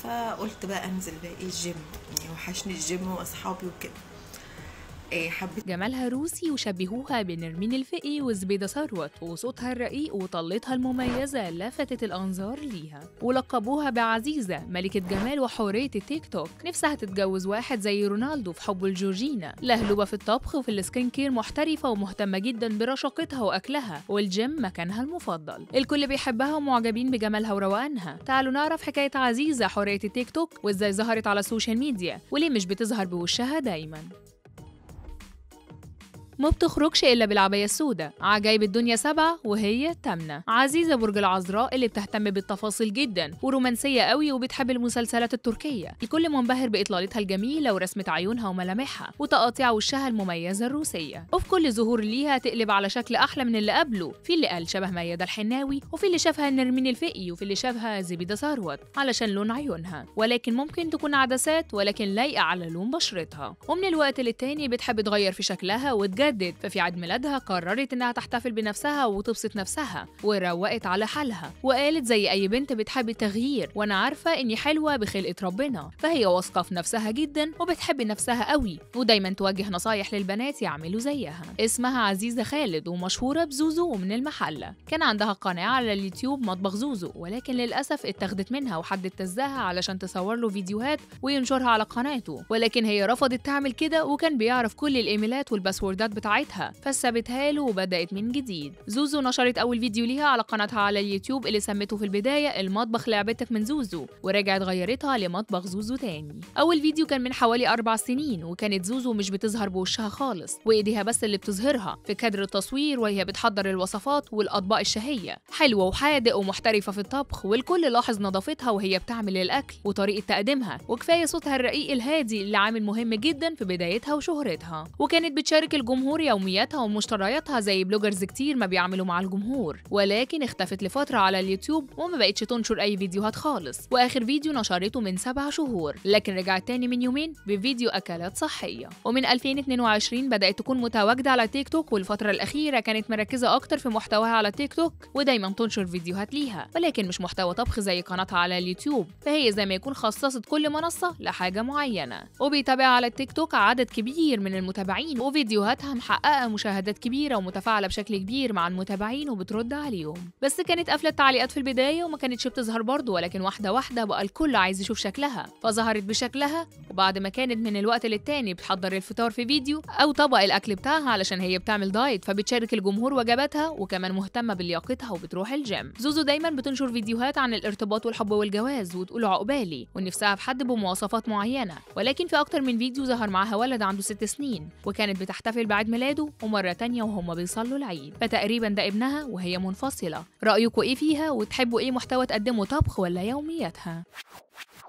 فقلت بقى انزل بقى ايه الجيم يعني وحشني الجيم واصحابي وكده إيه حبيت جمالها روسي وشبهوها بنرمين الفقي وزبيدة ثروت وصوتها الرقيق وطلتها المميزة لفتت الأنظار ليها ولقبوها بعزيزة ملكة جمال وحورية التيك توك نفسها تتجوز واحد زي رونالدو في حب الجورجينا لهلوبة في الطبخ وفي السكين كير محترفة ومهتمة جدا برشاقتها وأكلها والجيم مكانها المفضل الكل بيحبها ومعجبين بجمالها وروقانها تعالوا نعرف حكاية عزيزة حورية التيك توك وإزاي ظهرت على السوشيال ميديا وليه مش بتظهر بوشها دايما ما بتخرجش إلا بالعباية السوداء عجايب الدنيا سبعة وهي التامنة عزيزة برج العذراء اللي بتهتم بالتفاصيل جدا ورومانسية قوي وبتحب المسلسلات التركية الكل منبهر بإطلالتها الجميلة ورسمة عيونها وملامحها وتقاطيع وشها المميزة الروسية وفي كل ظهور ليها تقلب على شكل أحلى من اللي قبله في اللي قال شبه ميادة الحناوي وفي اللي شافها نرمين الفقي وفي اللي شافها زبيدة ثروت علشان لون عيونها ولكن ممكن تكون عدسات ولكن لايقة على لون بشرتها ومن الوقت للتاني بتحب تغير في شكلها وتجدد ففي عيد ميلادها قررت انها تحتفل بنفسها وتبسط نفسها وروقت على حالها وقالت زي اي بنت بتحب التغيير وانا عارفه اني حلوه بخلقه ربنا فهي واثقه في نفسها جدا وبتحب نفسها قوي ودايما توجه نصايح للبنات يعملوا زيها اسمها عزيزه خالد ومشهوره بزوزو ومن المحله كان عندها قناه على اليوتيوب مطبخ زوزو ولكن للاسف اتاخدت منها وحد ابتزها علشان تصور له فيديوهات وينشرها على قناته ولكن هي رفضت تعمل كده وكان بيعرف كل الايميلات والباسوردات بتاعتها فسابتها له وبدات من جديد زوزو نشرت اول فيديو ليها على قناتها على اليوتيوب اللي سمته في البدايه المطبخ لعبتك من زوزو ورجعت غيرتها لمطبخ زوزو تاني اول فيديو كان من حوالي اربع سنين وكانت زوزو مش بتظهر بوشها خالص وايديها بس اللي بتظهرها في كادر التصوير وهي بتحضر الوصفات والاطباق الشهيه حلوه وحادق ومحترفه في الطبخ والكل لاحظ نظافتها وهي بتعمل الاكل وطريقه تقديمها وكفايه صوتها الرقيق الهادي اللي عامل مهم جدا في بدايتها وشهرتها وكانت بتشارك الجمهور يومياتها ومشترياتها زي بلوجرز كتير ما بيعملوا مع الجمهور ولكن اختفت لفتره على اليوتيوب وما بقتش تنشر اي فيديوهات خالص واخر فيديو نشرته من سبع شهور لكن رجعت تاني من يومين بفيديو اكلات صحيه ومن 2022 بدات تكون متواجده على تيك توك والفتره الاخيره كانت مركزه اكتر في محتواها على تيك توك ودايما تنشر فيديوهات ليها ولكن مش محتوى طبخ زي قناتها على اليوتيوب فهي زي ما يكون خصصت كل منصه لحاجه معينه وبيتابع على التيك توك عدد كبير من المتابعين وفيديوهاتها محققه مشاهدات كبيره ومتفاعله بشكل كبير مع المتابعين وبترد عليهم بس كانت قافله التعليقات في البدايه وما كانتش بتظهر برضه ولكن واحده واحده بقى الكل عايز يشوف شكلها فظهرت بشكلها وبعد ما كانت من الوقت للتاني بتحضر الفطار في فيديو او طبق الاكل بتاعها علشان هي بتعمل دايت فبتشارك الجمهور وجباتها وكمان مهتمه بلياقتها وبتروح الجيم زوزو دايما بتنشر فيديوهات عن الارتباط والحب والجواز وتقول عقبالي ونفسها في حد بمواصفات معينه ولكن في اكتر من فيديو ظهر معاها ولد عنده ست سنين وكانت بتحتفل بعيد ميلاده ومره تانية وهم بيصلوا العيد فتقريبا ده ابنها وهي منفصله رايكم ايه فيها وتحبوا ايه محتوى تقدمه طبخ ولا يومياتها